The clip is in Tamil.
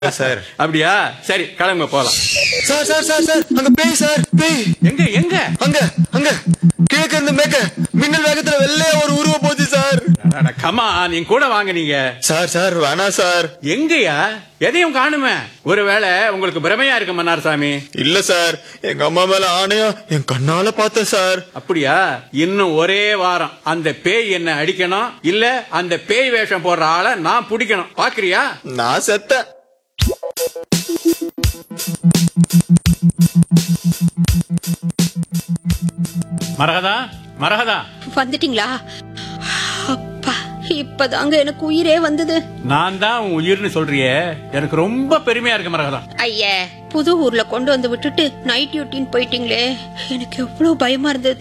சார் அப்படியா சரி கிளம்புங்க போலாம் சார் சார் சார் சார் அங்க பேய் சார் பேய் எங்க எங்க அங்க அங்க கிழக்கு இருந்து மேக்க மின்னல் வேகத்துல வெள்ளையா ஒரு உருவம் போச்சு சார் கமா நீங்க கூட வாங்க நீங்க சார் சார் வேணாம் சார் எங்கயா எதையும் காணுமே ஒருவேளை உங்களுக்கு பிரமையா இருக்கு மன்னார் சாமி இல்ல சார் எங்க அம்மா மேல ஆணையா என் கண்ணால பார்த்தேன் சார் அப்படியா இன்னும் ஒரே வாரம் அந்த பேய் என்ன அடிக்கணும் இல்ல அந்த பேய் வேஷம் போடுற ஆளை நான் பிடிக்கணும் பாக்குறியா நான் செத்தேன் மரகதா மரகதா வந்துட்டீங்களா அப்பா இப்பதாங்க எனக்கு உயிரே வந்தது நான் தான் உன் உயிர்னு சொல்றியே எனக்கு ரொம்ப பெருமையா இருக்கு மரகதா ஐய புது ஊர்ல கொண்டு வந்து விட்டுட்டு நைட் டியூட்டின்னு போயிட்டீங்களே எனக்கு எவ்வளவு பயமா இருந்தது